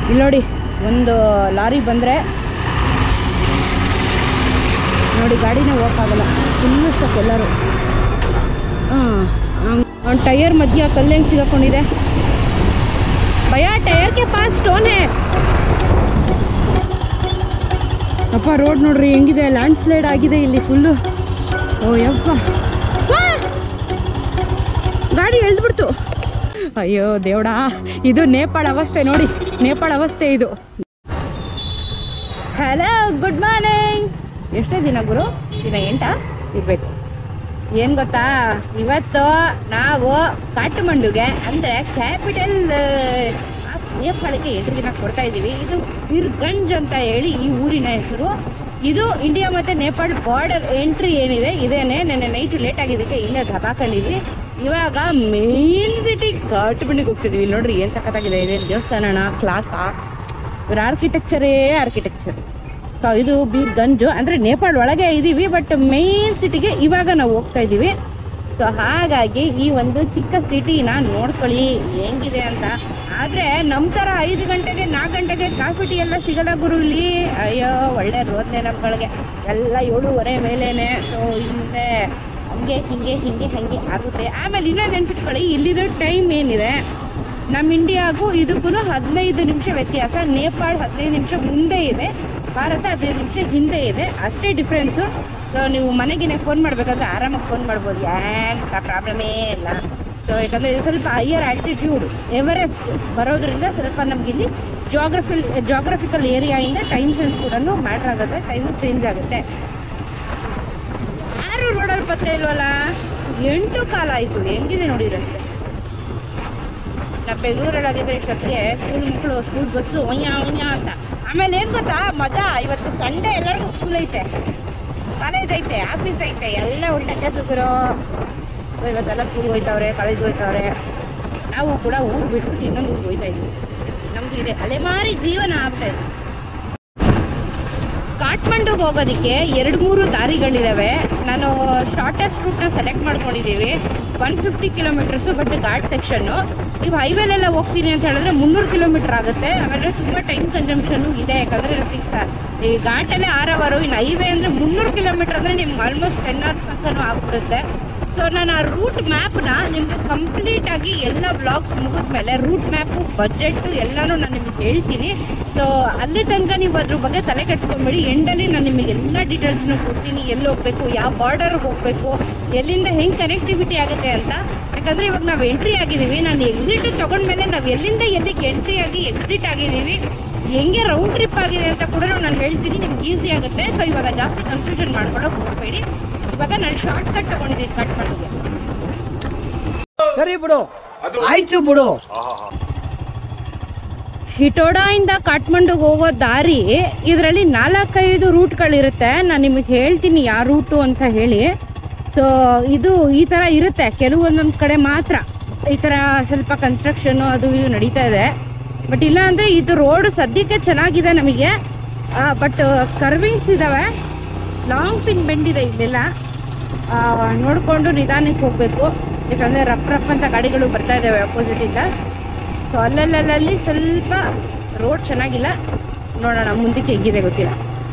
ಇಲ್ಲಿ ನೋಡಿ ಒಂದು ಲಾರಿ ಬಂದರೆ ನೋಡಿ ಗಾಡಿನೇ ಹೋಗಕ್ಕಾಗಲ್ಲ ಫುಲ್ಲು ಸ್ಟಕ್ ಎಲ್ಲರೂ ಹಾಂ ಅವ್ನ ಟೈರ್ ಮಧ್ಯ ಕಲ್ಲೇನು ಸಿಗಾಕೊಂಡಿದೆ ಭಯ ಟೈರ್ಗೆ ಪಾಸ್ ಸ್ಟೋನೇ ಅಪ್ಪ ರೋಡ್ ನೋಡ್ರಿ ಹೆಂಗಿದೆ ಲ್ಯಾಂಡ್ ಸ್ಲೈಡ್ ಆಗಿದೆ ಇಲ್ಲಿ ಫುಲ್ಲು ಓ ಯಪ್ಪ ವಾ! ಗಾಡಿ ಎಳ್ದ್ಬಿಡ್ತು ಅಯ್ಯೋ ದೇವಡಾ ಇದು ನೇಪಾಳ ಅವಸ್ಥೆ ನೋಡಿ ನೇಪಾಳ ಅವಸ್ಥೆ ಇದು ಹಲೋ ಗುಡ್ ಮಾರ್ನಿಂಗ್ ಎಷ್ಟೇ ದಿನ ಗುರು ದಿನ ಎಂಟ ಇರ್ಬೇಕು ಏನು ಗೊತ್ತಾ ಇವತ್ತು ನಾವು ಕಾಠ್ಮಂಡುಗೆ ಅಂದರೆ ಕ್ಯಾಪಿಟಲ್ ನೇಪಾಳಕ್ಕೆ ಎಂಟು ದಿನ ಕೊಡ್ತಾ ಇದ್ದೀವಿ ಇದು ಬಿರ್ಗಂಜ್ ಅಂತ ಹೇಳಿ ಈ ಊರಿನ ಹೆಸರು ಇದು ಇಂಡಿಯಾ ಮತ್ತು ನೇಪಾಳ ಬಾರ್ಡರ್ ಎಂಟ್ರಿ ಏನಿದೆ ಇದೇನೆ ನೆನ್ನೆ ನೈಟ್ ಲೇಟ್ ಆಗಿದ್ದಕ್ಕೆ ಇಲ್ಲೇ ದಬಾಕೊಂಡಿದ್ವಿ ಇವಾಗ ಮೇನ್ ಸಿಟಿ ಕಾಠ್ಮಂಡಿಗೆ ಹೋಗ್ತಿದ್ವಿ ಇಲ್ಲಿ ನೋಡ್ರಿ ಏನು ಸಖತ್ತಾಗಿದೆ ಇದೇನು ದೇವಸ್ಥಾನನ ಕ್ಲಾಸಾ ಇವ್ರ ಆರ್ಕಿಟೆಕ್ಚರೇ ಆರ್ಕಿಟೆಕ್ಚರ್ ಸೊ ಇದು ಬೀರ್ಗಂಜು ಅಂದರೆ ನೇಪಾಳ ಒಳಗೆ ಇದ್ದೀವಿ ಬಟ್ ಮೇನ್ ಸಿಟಿಗೆ ಇವಾಗ ನಾವು ಹೋಗ್ತಾ ಇದ್ದೀವಿ ಸೊ ಹಾಗಾಗಿ ಈ ಒಂದು ಚಿಕ್ಕ ಸಿಟಿನ ನೋಡ್ಕೊಳ್ಳಿ ಹೆಂಗಿದೆ ಅಂತ ಆದರೆ ನಮ್ಮ ಥರ ಐದು ಗಂಟೆಗೆ ನಾಲ್ಕು ಗಂಟೆಗೆ ಕಾಫಿ ಟೀ ಎಲ್ಲ ಸಿಗಲ್ಲ ಗುರು ಇಲ್ಲಿ ಅಯ್ಯೋ ಒಳ್ಳೆ ರೋದ್ನೆ ನಮ್ಗಳಿಗೆ ಎಲ್ಲ ಏಳುವರೆ ಮೇಲೇನೆ ಸೊ ಹಿಂದೆ ಹಂಗೆ ಹಿಂಗೆ ಹಿಂಗೆ ಹಾಗೆ ಆಗುತ್ತೆ ಆಮೇಲೆ ಇನ್ನೊಂದು ನೆನ್ಪಿಟ್ಕೊಳ್ಳಿ ಇಲ್ಲಿದು ಟೈಮ್ ಏನಿದೆ ನಮ್ಮ ಇಂಡಿಯಾಗೂ ಇದಕ್ಕೂ ಹದಿನೈದು ನಿಮಿಷ ವ್ಯತ್ಯಾಸ ನೇಪಾಳ ಹದಿನೈದು ನಿಮಿಷ ಮುಂದೆ ಇದೆ ಭಾರತ ಹದಿನೈದು ನಿಮಿಷ ಹಿಂದೆ ಇದೆ ಅಷ್ಟೇ ಡಿಫ್ರೆನ್ಸು ಸೊ ನೀವು ಮನೆಗೆ ಫೋನ್ ಮಾಡಬೇಕಾದ್ರೆ ಆರಾಮಾಗಿ ಫೋನ್ ಮಾಡ್ಬೋದು ಏನು ಪ್ರಾಬ್ಲಮೇ ಇಲ್ಲ ಸೊ ಯಾಕಂದರೆ ಇದು ಸ್ವಲ್ಪ ಹೈಯರ್ ಆಲ್ಟಿಟ್ಯೂಡ್ ಎವರೆಸ್ಟ್ ಬರೋದ್ರಿಂದ ಸ್ವಲ್ಪ ನಮಗಿಲ್ಲಿ ಜಾಗ್ರಫಿಲ್ ಜಾಗ್ರಫಿಕಲ್ ಏರಿಯಾಯಿಂದ ಟೈಮ್ ಸೆನ್ಸ್ ಕೂಡ ಮ್ಯಾಟ್ರ್ ಆಗುತ್ತೆ ಟೈಮು ಚೇಂಜ್ ಆಗುತ್ತೆ ಯಾರು ರೋಡಲ್ಲಿ ಪತ್ತೆ ಇಲ್ವಲ್ಲ ಎಂಟು ಕಾಲ ಆಯಿತು ಹೆಂಗಿದೆ ನೋಡಿ ರಸ್ತೆ ನಾವು ಬೆಂಗಳೂರಲ್ಲಾಗಿದ್ರೆ ಇಷ್ಟೊತ್ತಿಗೆ ಸ್ಕೂಲ್ ಮಕ್ಕಳು ಸ್ಕೂಲ್ ಬಸ್ಸು ಒಯ್ಯ ಒಯ್ಯ ಅಂತ ಆಮೇಲೆ ಏನು ಗೊತ್ತಾ ಮಜಾ ಇವತ್ತು ಸಂಡೇ ಎಲ್ಲರಿಗೂ ಸ್ಕೂಲ್ ಐತೆ ಕಾಲೇಜ್ ಐತೆ ಆಫೀಸ್ ಐತೆ ಎಲ್ಲ ಉಲ್ಟಕ್ಕೆ ಸುಗರು ಇವತ್ತೆಲ್ಲ ಸ್ಕೂಲ್ಗೆ ಹೋಯ್ತವ್ರೆ ಕಾಲೇಜ್ಗೆ ಹೋಯ್ತವ್ರೆ ನಾವು ಕೂಡ ಊರು ಬಿಟ್ಟು ಇನ್ನೊಂದು ಊರಿಗೆ ಹೋಯ್ತಾ ಇದ್ವಿ ನಮ್ದು ಇದೆ ಅಲೆಮಾರಿ ಜೀವನ ಆಗ್ತಾ ಇದೆ ಕಾಠ್ಮಂಡುಗೆ ಹೋಗೋದಕ್ಕೆ ಎರಡು ಮೂರು ದಾರಿಗಳಿದ್ದಾವೆ ನಾನು ಶಾರ್ಟೆಸ್ಟ್ ರೂಟ್ನ ಸೆಲೆಕ್ಟ್ ಮಾಡ್ಕೊಂಡಿದ್ದೀವಿ one fifty kilometres but ghat section ನೀವು ಹೈವೇಲೆಲ್ಲ ಹೋಗ್ತೀನಿ ಅಂತ ಹೇಳಿದ್ರೆ ಮುನ್ನೂರು ಕಿಲೋಮೀಟರ್ ಆಗುತ್ತೆ ಆಮೇಲೆ ತುಂಬ ಟೈಮ್ ಕನ್ಸಂಪ್ಷನ್ನು ಇದೆ ಯಾಕಂದರೆ ಸಿಕ್ಸ್ ಈ ಘಾಟಲ್ಲೇ ಆರ್ ಅವರು ಇನ್ನು ಹೈವೇ ಅಂದರೆ ಮುನ್ನೂರು ಕಿಲೋಮೀಟರ್ ಅಂದರೆ ನಿಮ್ಗೆ ಆಲ್ಮೋಸ್ಟ್ ಟೆನ್ ಅವರ್ಸ್ ತನಕನೂ ಆಗ್ಬಿಡುತ್ತೆ ಸೊ ನಾನು ಆ ರೂಟ್ ಮ್ಯಾಪ್ನ ನಿಮಗೆ ಕಂಪ್ಲೀಟಾಗಿ ಎಲ್ಲ ಬ್ಲಾಗ್ಸ್ ಮುಗಿದ್ಮೇಲೆ ರೂಟ್ ಮ್ಯಾಪು ಬಜೆಟ್ಟು ಎಲ್ಲನೂ ನಾನು ನಿಮಗೆ ಹೇಳ್ತೀನಿ ಸೊ ಅಲ್ಲಿ ತನಕ ನೀವು ಅದ್ರ ಬಗ್ಗೆ ತಲೆ ಕೆಡ್ಸ್ಕೊಂಬೇಡಿ ಎಂಡಲ್ಲಿ ನಾನು ನಿಮಗೆ ಎಲ್ಲ ಡೀಟೇಲ್ಸ್ನ ಕೊಡ್ತೀನಿ ಎಲ್ಲಿ ಹೋಗಬೇಕು ಯಾವ ಬಾರ್ಡರ್ಗೆ ಹೋಗಬೇಕು ಎಲ್ಲಿಂದ ಹೆಂಗೆ ಕನೆಕ್ಟಿವಿಟಿ ಆಗುತ್ತೆ ಅಂತ ಯಾಕಂದರೆ ಇವಾಗ ನಾವು ಎಂಟ್ರಿ ಆಗಿದ್ದೀವಿ ನಾನು ಎಕ್ಸಿಟ್ ತೊಗೊಂಡ್ಮೇಲೆ ನಾವು ಎಲ್ಲಿಂದ ಎಲ್ಲಿಗೆ ಎಂಟ್ರಿ ಆಗಿ ಎಕ್ಸಿಟ್ ಆಗಿದ್ದೀವಿ ಹೆಂಗೆ ರೌಂಡ್ ಟ್ರಿಪ್ ಆಗಿದೆ ಅಂತ ಕೂಡ ನಾನು ಹೇಳ್ತೀನಿ ನಿಮ್ಗೆ ಈಸಿ ಆಗುತ್ತೆ ಸೊ ಇವಾಗ ಜಾಸ್ತಿ ಕನ್ಫ್ಯೂಷನ್ ಮಾಡ್ಕೊಳ್ಳೋಕೆ ಹೋಗಬೇಡಿ ಇವಾಗ ನಾನು ಶಾರ್ಟ್ ಕಟ್ ತೊಗೊಂಡಿದ್ದೀನಿ ಕಟ್ ಮಾಡೋದು ಸರಿ ಬಿಡು ಆಯ್ತು ಬಿಡು ಹಿಟೋಡಾಯಿಂದ ಕಾಠ್ಮಂಡುಗೆ ಹೋಗೋ ದಾರಿ ಇದರಲ್ಲಿ ನಾಲ್ಕೈದು ರೂಟ್ಗಳಿರುತ್ತೆ ನಾನು ನಿಮಗೆ ಹೇಳ್ತೀನಿ ಯಾವ ರೂಟು ಅಂತ ಹೇಳಿ ಸೊ ಇದು ಈ ಥರ ಇರುತ್ತೆ ಕೆಲವೊಂದೊಂದು ಕಡೆ ಮಾತ್ರ ಈ ಥರ ಸ್ವಲ್ಪ ಕನ್ಸ್ಟ್ರಕ್ಷನ್ನು ಅದು ಇದು ನಡೀತಾ ಇದೆ ಬಟ್ ಇಲ್ಲ ಅಂದರೆ ಇದು ರೋಡ್ ಸದ್ಯಕ್ಕೆ ಚೆನ್ನಾಗಿದೆ ನಮಗೆ ಬಟ್ ಕರ್ವಿಂಗ್ಸ್ ಇದ್ದಾವೆ ಲಾಂಗ್ ಪಿನ್ ಬೆಂಡ್ ಇದೆ ಇಲ್ಲೆಲ್ಲ ಆ, ನೋಡಿಕೊಂಡು ನಿಧಾನಕ್ಕೆ ಹೋಗಬೇಕು ಯಾಕಂದರೆ ರಫ್ ರಫ್ ಅಂತ ಗಾಡಿಗಳು ಬರ್ತಾ ಇದ್ದಾವೆ ಅಪೋಸಿಟಿಂದ ಸೊ ಅಲ್ಲಲ್ಲಲ್ಲಿ ಸ್ವಲ್ಪ ರೋಡ್ ಚೆನ್ನಾಗಿಲ್ಲ ನೋಡೋಣ ಮುಂದಕ್ಕೆ ಹೇಗಿದೆ ಗೊತ್ತಿಲ್ಲ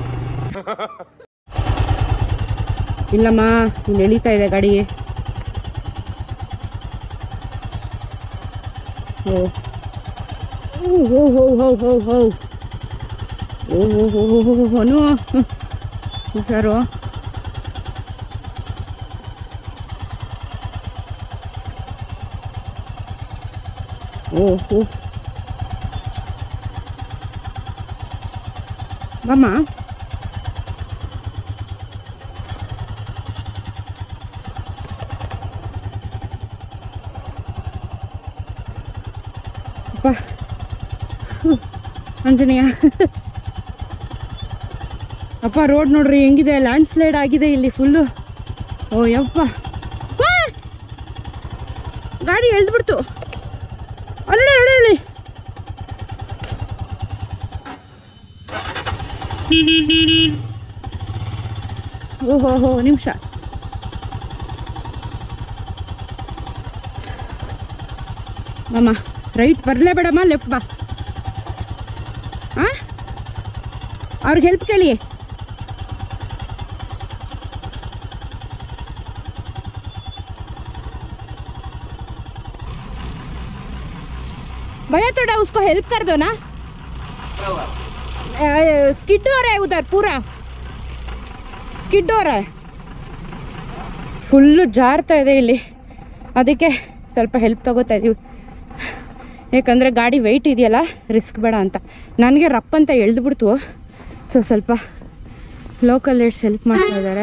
ಇಲ್ಲಮ್ಮ ಇಲ್ಲಿ ಎಳಿತಾ ಇದೆ ಗಾಡಿ ಓ ಓ ಹೋ ಹೋ ಹೋ ಹೋ ಓ ಹೋ ಹೋ ಹೋ ಹೋ ಹೋ ಹೊನು ಹುಷಾರು ಓ ಹೋ ಮಾಮ ಅಪ್ಪ ಹ್ಞೂ. ಆಂಜನೇಯ ಅಪ್ಪ ರೋಡ್ ನೋಡ್ರಿ ಹೆಂಗಿದೆ ಲ್ಯಾಂಡ್ ಸ್ಲೈಡ್ ಆಗಿದೆ ಇಲ್ಲಿ ಫುಲ್ಲು ಓ ಯಪ್ಪ ವಾ! ಗಾಡಿ ಎಳ್ದ್ಬಿಡ್ತು ಅಲ್ಲಡೆ ಅಲ್ಲಡೆ ಓಹೋ ಹೋ ನಿಮಿಷ ಮಾಮ ರೈಟ್ ಬರಲೇ ಬೇಡಮ್ಮ ಲೆಫ್ಟ್ ಬಾ ಹಾಂ ಅವ್ರಿಗೆ ಹೆಲ್ಪ್ ಕೇಳಿ भैया थोड़ा उसको हेल्प कर दो ना स्किड हो रहा है उधर पूरा ಸ್ಕಿಡ್ ಅವರ ಫುಲ್ಲು ಜಾರ್ತಾ ಇದೆ ಇಲ್ಲಿ ಅದಕ್ಕೆ ಸ್ವಲ್ಪ ಹೆಲ್ಪ್ ತಗೋತಾ ಇದೀವಿ ಯಾಕಂದರೆ ಗಾಡಿ ವೆಯ್ಟ್ ಇದೆಯಲ್ಲ ರಿಸ್ಕ್ ಬೇಡ ಅಂತ ನನಗೆ ರಪ್ ಅಂತ ಎಳ್ದುಬಿಡ್ತು ಸೊ ಸ್ವಲ್ಪ ಲೋಕಲ್ ಏಡ್ಸ್ ಹೆಲ್ಪ್ ಮಾಡ್ತಾ ಇದ್ದಾರೆ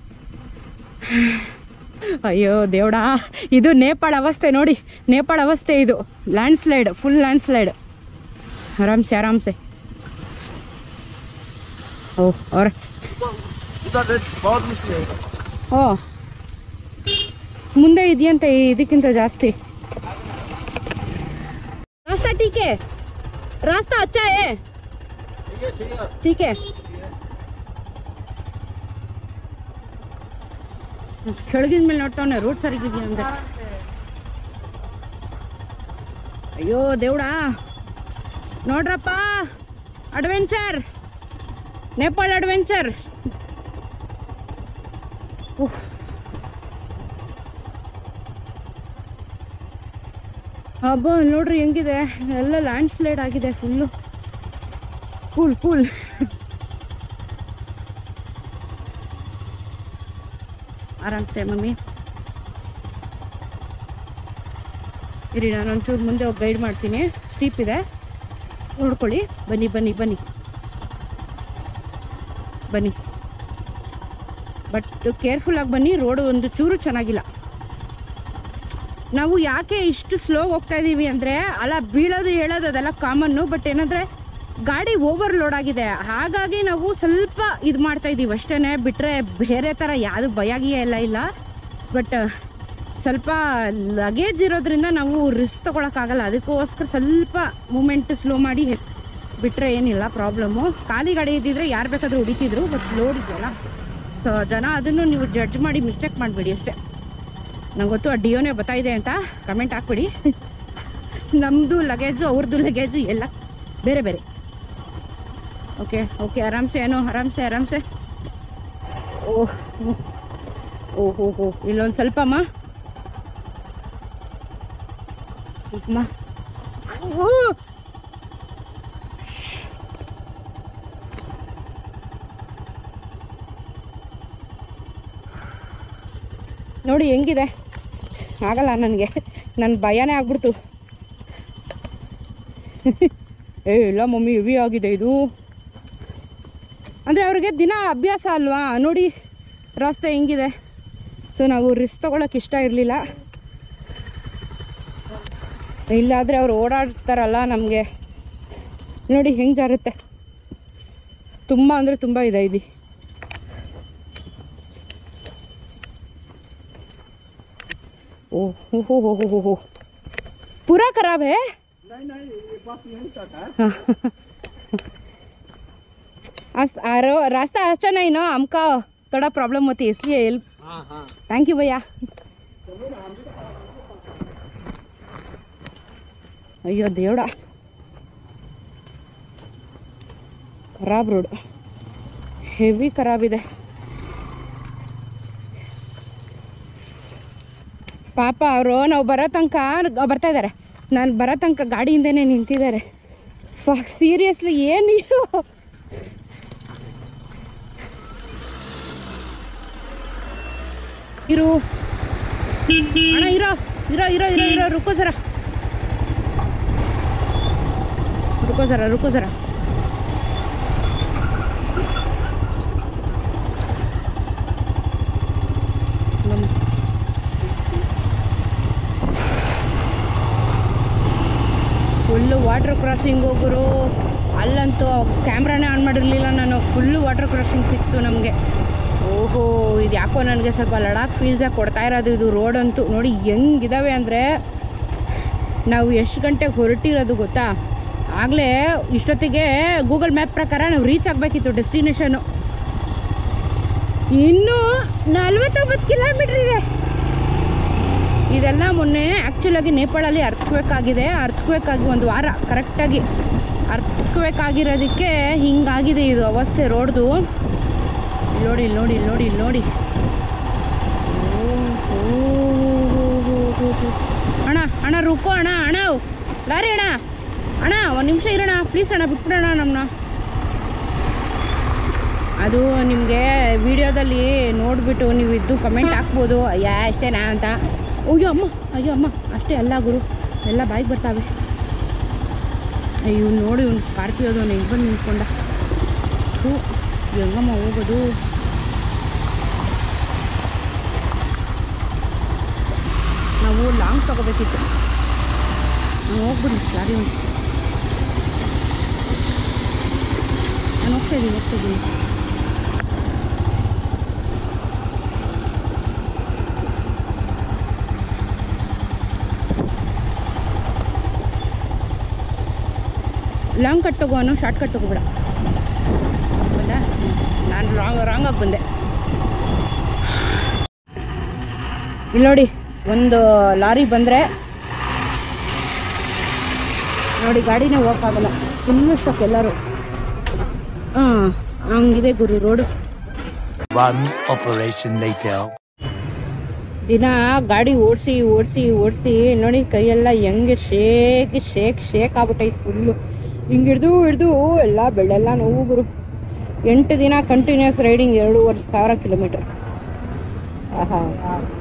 ಅಯ್ಯೋ ದೇವಡಾ ಇದು ನೇಪಾಳ ಅವಸ್ಥೆ ನೋಡಿ ನೇಪಾಳ ಅವಸ್ಥೆ ಇದು landslide full landslide ಆರಾಮ್ಸೆ ಆರಾಮ್ಸೆ ಓ ಅವ್ರ उधर बहुत मुश्किल है ಓ ಮುಂದೆ ಇದೆಯಂತೆ ಇದಕ್ಕಿಂತ ಜಾಸ್ತಿ ರಾಸ್ತಾ ठीक है रास्ता अच्छा है ठीक है ठीक है ठीक है ಕೆಳಗಿನ ಮೇಲೆ ನೋಡ್ತಾವನೆ ರೋಡ್ ಸರಿಗಿದೆಯಾ ಅಂತ ಅಯ್ಯೋ ದೇವ್ಡಾ ನೋಡ್ರಪ್ಪ ಅಡ್ವೆಂಚರ್ ನೇಪಾಳ ಅಡ್ವೆಂಚರ್ ಹಬ್ಬ ನೋಡ್ರಿ ಹೆಂಗಿದೆ ಎಲ್ಲ ಲ್ಯಾಂಡ್ ಸ್ಲೈಡ್ ಆಗಿದೆ ಫುಲ್ಲು ಕೂಲ್ ಕೂಲ್ ಆರಾಮ್ಸೆ ಮಮ್ಮಿ ಇರಿ ನಾನು ಒಂಚೂರು ಮುಂದೆ ಹೋಗಿ ಗೈಡ್ ಮಾಡ್ತೀನಿ ಸ್ಟೀಪ್ ಇದೆ ನೋಡ್ಕೊಳ್ಳಿ ಬನ್ನಿ ಬನ್ನಿ ಬನ್ನಿ ಬನ್ನಿ ಬಟ್ ಕೇರ್ಫುಲ್ ಆಗಿ ಬನ್ನಿ ರೋಡು ಒಂದು ಚೂರು ಚೆನ್ನಾಗಿಲ್ಲ ನಾವು ಯಾಕೆ ಇಷ್ಟು ಸ್ಲೋ ಹೋಗ್ತಾ ಇದ್ದೀವಿ ಅಂದರೆ ಅಲ್ಲ ಬೀಳೋದು ಹೇಳೋದು ಅದೆಲ್ಲ ಕಾಮನ್ನು ಬಟ್ ಏನಂದರೆ ಗಾಡಿ ಓವರ್ಲೋಡ್ ಆಗಿದೆ ಹಾಗಾಗಿ ನಾವು ಸ್ವಲ್ಪ ಇದು ಮಾಡ್ತಾ ಇದ್ದೀವಿ ಅಷ್ಟೇ ಬಿಟ್ಟರೆ ಬೇರೆ ಥರ ಯಾವುದು ಭಯಾಗಿಯೇ ಎಲ್ಲ ಇಲ್ಲ ಬಟ್ ಸ್ವಲ್ಪ ಲಗೇಜ್ ಇರೋದ್ರಿಂದ ನಾವು ರಿಸ್ಕ್ ತೊಗೊಳಕ್ಕಾಗಲ್ಲ ಅದಕ್ಕೋಸ್ಕರ ಸ್ವಲ್ಪ ಮೂಮೆಂಟ್ ಸ್ಲೋ ಮಾಡಿ ಬಿಟ್ಟರೆ ಏನಿಲ್ಲ ಪ್ರಾಬ್ಲಮ್ಮು ಖಾಲಿ ಗಾಡಿ ಇದ್ದಿದ್ರೆ ಯಾರು ಬೇಕಾದರೂ ಹೊಡಿತಿದ್ರು ಬಟ್ ಲೋಡ್ ಇದೆಯಲ್ಲ ಸೊ ಜನ ಅದನ್ನು ನೀವು ಜಡ್ಜ್ ಮಾಡಿ ಮಿಸ್ಟೇಕ್ ಮಾಡಬೇಡಿ ಅಷ್ಟೇ ನಂಗೆ ಗೊತ್ತು ಆ ಡಿಯೋನೇ ಇದೆ ಅಂತ ಕಮೆಂಟ್ ಹಾಕ್ಬಿಡಿ ನಮ್ಮದು ಲಗೇಜು ಅವ್ರದ್ದು ಲಗೇಜು ಎಲ್ಲ ಬೇರೆ ಬೇರೆ ಓಕೆ ಓಕೆ ಆರಾಮ್ಸೆ ಏನೋ ಆರಾಮ್ಸೆ ಆರಾಮ್ಸೆ ಓಹ್ ಓಹ್ ಹೋ ಹೋ ಇಲ್ಲೊಂದು ಸ್ವಲ್ಪಮ್ಮ ಅಮ್ಮ ಓ ನೋಡಿ ಹೆಂಗಿದೆ ಆಗಲ್ಲ ನನಗೆ ನನ್ನ ಭಯನೇ ಆಗ್ಬಿಡ್ತು ಏ ಇಲ್ಲ ಮಮ್ಮಿ ಹೆವಿ ಆಗಿದೆ ಇದು ಅಂದರೆ ಅವ್ರಿಗೆ ದಿನ ಅಭ್ಯಾಸ ಅಲ್ವಾ ನೋಡಿ ರಸ್ತೆ ಹೆಂಗಿದೆ ಸೊ ನಾವು ರಿಸ್ಕ್ ತೊಗೊಳಕ್ಕೆ ಇಷ್ಟ ಇರಲಿಲ್ಲ ಇಲ್ಲಾದರೆ ಅವ್ರು ಓಡಾಡ್ತಾರಲ್ಲ ನಮಗೆ ನೋಡಿ ಹೆಂಗೆ ಜಾರುತ್ತೆ ತುಂಬ ಅಂದರೆ ತುಂಬ ಇದೆ ಇದು ओह हो हो हो हो हो हो पूरा खराब है नहीं नहीं ये बस यहीं तक है अस- आरो- रास्ता अच्छा नहीं ना हमका थोड़ा प्रॉब्लम होती है इसलिए हेल्प हाँ हाँ थैंक यू भैया ಅಯ್ಯೋ ದೇವಡ ಖರಾಬ್ ರೋಡ್ ಹೆವಿ ಖರಾಬ್ ಇದೆ ಪಾಪ ಅವರು ನಾವು ಬರೋ ತನಕ ಬರ್ತಾ ಇದ್ದಾರೆ ನಾನು ಬರೋ ತನಕ ಗಾಡಿಯಿಂದನೇ ನಿಂತಿದ್ದಾರೆ ಫ ಸೀರಿಯಸ್ಲಿ ಏನಿದು ಇರು ಅಣ್ಣ ಇರೋ ಇರೋ ಇರೋ ಇರೋ ಇರೋ ರುಕೋ ಜರ ರುಕೋ ಜರ ರುಕೋ ಜರ ನಮ್- ಫುಲ್ಲು ವಾಟರ್ ಕ್ರಾಸಿಂಗ್ ಹೋಗೋರು ಅಲ್ಲಂತೂ ಕ್ಯಾಮ್ರಾನೇ ಆನ್ ಮಾಡಿರಲಿಲ್ಲ ನಾನು ಫುಲ್ಲು ವಾಟರ್ ಕ್ರಾಸಿಂಗ್ ಸಿಕ್ತು ನಮಗೆ ಓಹೋ ಇದು ಯಾಕೋ ನನಗೆ ಸ್ವಲ್ಪ ಲಡಾಖ್ ಫೀಲ್ಸಾಗಿ ಕೊಡ್ತಾ ಇರೋದು ಇದು ರೋಡ್ ಅಂತೂ ನೋಡಿ ಹೆಂಗಿದಾವೆ ಅಂದರೆ ನಾವು ಎಷ್ಟು ಗಂಟೆಗೆ ಹೊರಟಿರೋದು ಗೊತ್ತಾ ಆಗಲೇ ಇಷ್ಟೊತ್ತಿಗೆ ಗೂಗಲ್ ಮ್ಯಾಪ್ ಪ್ರಕಾರ ನಾವು ರೀಚ್ ಆಗಬೇಕಿತ್ತು ಡೆಸ್ಟಿನೇಷನು ಇನ್ನೂ ನಲ್ವತ್ತೊಂಬತ್ತು ಕಿಲೋಮೀಟ್ರ್ ಇದೆ ಇದೆಲ್ಲ ಮೊನ್ನೆ ಆ್ಯಕ್ಚುಲಾಗಿ ನೇಪಾಳಲ್ಲಿ ಅರ್ಥಕ್ಬೇಕಾಗಿದೆ ಅರ್ಥಕ್ಬೇಕಾಗಿ ಒಂದು ವಾರ ಕರೆಕ್ಟಾಗಿ ಅರ್ಥಕ್ಬೇಕಾಗಿರೋದಕ್ಕೆ ಹಿಂಗಾಗಿದೆ ಇದು ಅವಸ್ಥೆ ರೋಡ್ದು ಇಲ್ಲಿ ನೋಡಿ ಇಲ್ಲಿ ನೋಡಿ ಇಲ್ಲಿ ನೋಡಿ ಇಲ್ಲಿ ನೋಡಿ ಓ, ಓ, ಓ, ಓ, ಓ, ಓ. ಅಣ್ಣ ಅಣ್ಣ ರುಕೋ ಅಣ್ಣ ಅಣ್ಣ ಲಾರಿ ಅಣ್ಣ ಅಣ್ಣ ಒಂದು ನಿಮಿಷ ಇರೋಣ ಪ್ಲೀಸ್ ಅಣ್ಣ ಬಿಟ್ಬಿಡೋಣ ನಮ್ಮನ್ನ ಅದು ನಿಮಗೆ ವಿಡಿಯೋದಲ್ಲಿ ನೋಡಿಬಿಟ್ಟು ನೀವು ಇದ್ದು ಕಮೆಂಟ್ ಹಾಕ್ಬೋದು ಅಯ್ಯ ಅಷ್ಟೇನಾ ಅಂತ ಅಯ್ಯೋ ಅಮ್ಮ ಅಯ್ಯೋ ಅಮ್ಮ ಅಷ್ಟೇ ಅಲ್ಲ ಗುರು ಎಲ್ಲ ಬಾಯಿಗೆ ಬರ್ತಾವೆ ಇವ್ನು ನೋಡಿ ಇವ್ನು ಸ್ಕಾರ್ಪಿಯೋದವನು ಹೆಂಗೆ ಬಂದು ನಿಂತ್ಕೊಂಡ ಹ್ಞೂ ಹೆಂಗಮ್ಮ ಹೋಗೋದು ನಾವು ಲಾಂಗ್ ತಗೋಬೇಕಿತ್ತು ನಾವು ಹೋಗ್ಬಿಡಿ ಗಾಡಿ ಒಂದು ನಾನು ಹೋಗ್ತಾ ಇದ್ದೀನಿ ಹೋಗ್ತಾ ಇದ್ದೀನಿ ಲಾಂಗ್ ಕಟ್ ತಗೋನು ಶಾರ್ಟ್ ಕಟ್ ತಗೋಬೇಡ ಬಂದ ನಾನು ರಾಂಗ್ ರಾಂಗಾಗಿ ಬಂದೆ ಇಲ್ಲಿ ನೋಡಿ ಒಂದು ಲಾರಿ ಬಂದರೆ ನೋಡಿ ಗಾಡಿನೇ ಹೋಗೋಕ್ಕಾಗಲ್ಲ ಫುಲ್ಲು ಸ್ಟಾಕ್ ಎಲ್ಲರೂ ಹಾಂ ಹಂಗಿದೆ ಗುರು ರೋಡು One operation later. ದಿನ ಗಾಡಿ ಓಡಿಸಿ ಓಡಿಸಿ ಓಡಿಸಿ ನೋಡಿ ಕೈಯೆಲ್ಲ ಹೆಂಗೆ ಶೇಕ್ ಶೇಕ್ ಶೇಕ್ ಆಗ್ಬಿಟ್ಟೈತೆ ಫುಲ್ಲು ಹಿಂಗೆ ಹಿಡ್ದು ಹಿಡ್ದು ಎಲ್ಲ ಬೆಳ್ಳೆಲ್ಲ ನೋವು ಗುರು ಎಂಟು ದಿನ ಕಂಟಿನ್ಯೂಸ್ ರೈಡಿಂಗ್ ಎರಡೂವರೆ ಸಾವಿರ ಕಿಲೋಮೀಟರ್ ಆಹಾ